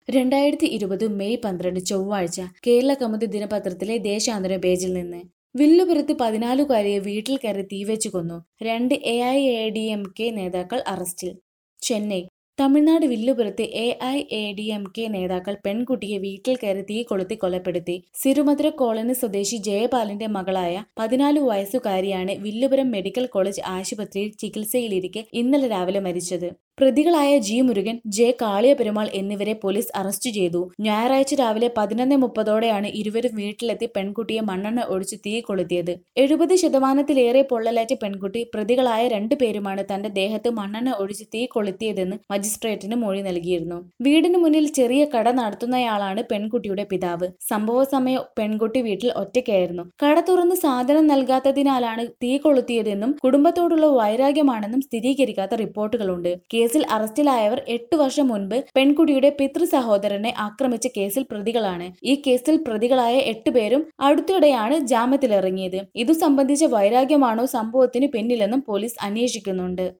രണ്ടായിരത്തി ഇരുപത് മെയ് പന്ത്രണ്ട് ചൊവ്വാഴ്ച കേരള കൗമുദി ദിനപത്രത്തിലെ ദേശാന്തര പേജിൽ നിന്ന് വില്ലുപുരത്ത് പതിനാലുകാരിയെ വീട്ടിൽ കയറി തീവെച്ചു കൊന്നു രണ്ട് A I A D M K നേതാക്കൾ അറസ്റ്റിൽ ചെന്നൈ തമിഴ്നാട് വില്ലുപുരത്ത് A I A D M K നേതാക്കൾ പെൺകുട്ടിയെ വീട്ടിൽ കയറി തീ കൊളുത്തി കൊലപ്പെടുത്തി സിരുമധുര കോളനി സ്വദേശി ജയപാലിന്റെ മകളായ പതിനാല് വയസ്സുകാരിയാണ് വില്ലുപുരം മെഡിക്കൽ കോളേജ് ആശുപത്രിയിൽ ചികിത്സയിലിരിക്കെ ഇന്നലെ രാവിലെ മരിച്ചത് പ്രതികളായ ജി മുരുകൻ ജെ കാളിയ പെരുമാൾ എന്നിവരെ പോലീസ് അറസ്റ്റ് ചെയ്തു ഞായറാഴ്ച രാവിലെ പതിനൊന്ന് മുപ്പതോടെയാണ് ഇരുവരും വീട്ടിലെത്തി പെൺകുട്ടിയെ മണ്ണെണ്ണ ഒഴിച്ച് തീ കൊളുത്തിയത് എഴുപത് ശതമാനത്തിലേറെ പൊള്ളലേറ്റ പെൺകുട്ടി പ്രതികളായ രണ്ടുപേരുമാണ് തന്റെ ദേഹത്ത് മണ്ണെണ്ണ ഒഴിച്ച് തീ കൊളുത്തിയതെന്ന് മജിസ്ട്രേറ്റിന് മൊഴി നൽകിയിരുന്നു വീടിന് മുന്നിൽ ചെറിയ കട നടത്തുന്നയാളാണ് പെൺകുട്ടിയുടെ പിതാവ് സംഭവ സമയം പെൺകുട്ടി വീട്ടിൽ ഒറ്റയ്ക്കായിരുന്നു കട തുറന്ന് സാധനം നൽകാത്തതിനാലാണ് തീ കൊളുത്തിയതെന്നും കുടുംബത്തോടുള്ള വൈരാഗ്യമാണെന്നും സ്ഥിരീകരിക്കാത്ത റിപ്പോർട്ടുകളുണ്ട് കേസിൽ അറസ്റ്റിലായവർ എട്ടു വർഷം മുൻപ് പെൺകുട്ടിയുടെ പിതൃ സഹോദരനെ ആക്രമിച്ച കേസിൽ പ്രതികളാണ് ഈ കേസിൽ പ്രതികളായ എട്ടുപേരും അടുത്തിടെയാണ് ജാമ്യത്തിലിറങ്ങിയത് ഇതു സംബന്ധിച്ച വൈരാഗ്യമാണോ സംഭവത്തിന് പിന്നിലെന്നും പോലീസ് അന്വേഷിക്കുന്നുണ്ട്